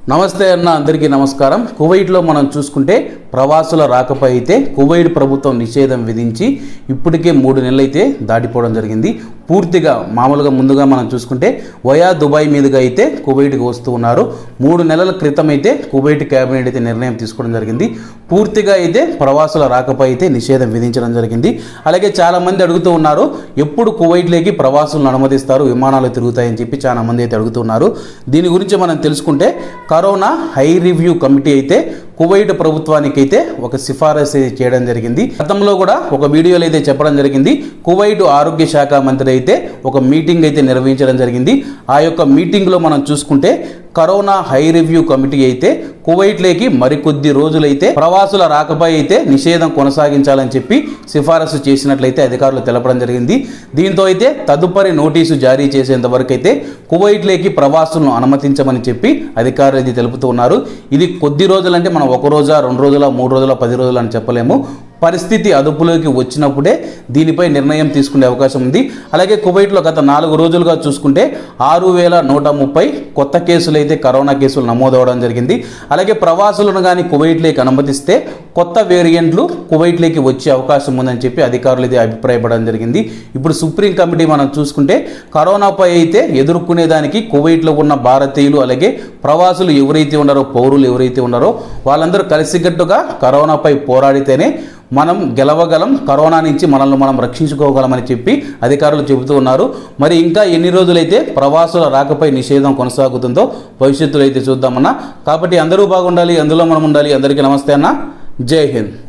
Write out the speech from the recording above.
నమస్తే అన్న అందరికీ నమస్కారం కువైట్లో మనం చూసుకుంటే ప్రవాసుల రాకపై అయితే కువైట్ ప్రభుత్వం నిషేధం విధించి ఇప్పటికే మూడు నెలలు అయితే దాటిపోవడం జరిగింది పూర్తిగా మామూలుగా ముందుగా మనం చూసుకుంటే వయా దుబాయ్ మీదుగా అయితే కువైట్కి వస్తూ ఉన్నారు మూడు నెలల క్రితం అయితే కువైట్ క్యాబినెట్ అయితే నిర్ణయం తీసుకోవడం జరిగింది పూర్తిగా అయితే ప్రవాసుల రాకపై అయితే నిషేధం విధించడం జరిగింది అలాగే చాలా మంది అడుగుతూ ఉన్నారు ఎప్పుడు కువైట్లోకి ప్రవాసులను అనుమతిస్తారు విమానాలు తిరుగుతాయని చెప్పి చాలా మంది అయితే అడుగుతున్నారు దీని గురించి మనం తెలుసుకుంటే కరోనా హై రివ్యూ కమిటీ అయితే కువైట్ ప్రభుత్వానికి అయితే ఒక సిఫారసు అయితే చేయడం జరిగింది గతంలో కూడా ఒక వీడియోలో అయితే చెప్పడం జరిగింది కువైట్ ఆరోగ్య శాఖ మంత్రి అయితే ఒక మీటింగ్ అయితే నిర్వహించడం జరిగింది ఆ యొక్క మీటింగ్లో మనం చూసుకుంటే కరోనా హై రివ్యూ కమిటీ అయితే కువైట్లోకి మరికొద్ది రోజులైతే ప్రవాసుల రాకపై అయితే నిషేధం కొనసాగించాలని చెప్పి సిఫారసు చేసినట్లయితే అధికారులు తెలపడం జరిగింది దీంతో అయితే తదుపరి నోటీసు జారీ చేసేంత వరకు అయితే కువైట్లోకి ప్రవాసులను అనుమతించమని చెప్పి అధికారులు ఇది తెలుపుతూ ఉన్నారు ఇది కొద్ది రోజులంటే మనం ఒక రోజా రెండు రోజుల మూడు రోజుల పది రోజులు అని చెప్పలేము పరిస్థితి అదుపులోకి వచ్చినప్పుడే దీనిపై నిర్ణయం తీసుకునే అవకాశం ఉంది అలాగే కువైట్లో గత నాలుగు రోజులుగా చూసుకుంటే ఆరు వేల నూట ముప్పై కొత్త కేసులు అయితే కరోనా కేసులు నమోదవడం జరిగింది అలాగే ప్రవాసులను కానీ కువైట్లోకి అనుమతిస్తే కొత్త వేరియంట్లు కువైట్లోకి వచ్చే అవకాశం ఉందని చెప్పి అధికారులు ఇది అభిప్రాయపడడం జరిగింది ఇప్పుడు సుప్రీం కమిటీ మనం చూసుకుంటే కరోనాపై అయితే ఎదుర్కొనేదానికి కువైట్లో ఉన్న భారతీయులు అలాగే ప్రవాసులు ఎవరైతే ఉన్నారో పౌరులు ఎవరైతే ఉన్నారో వాళ్ళందరూ కలిసికట్టుగా కరోనాపై పోరాడితేనే మనం గెలవగలం కరోనా నుంచి మనల్ని మనం రక్షించుకోగలమని చెప్పి అధికారులు చెబుతూ ఉన్నారు మరి ఇంకా ఎన్ని రోజులైతే ప్రవాసుల రాకపై నిషేధం కొనసాగుతుందో భవిష్యత్తులో అయితే చూద్దామన్నా కాబట్టి అందరూ బాగుండాలి అందులో మనం ఉండాలి అందరికీ నమస్తే అన్న జై హింద్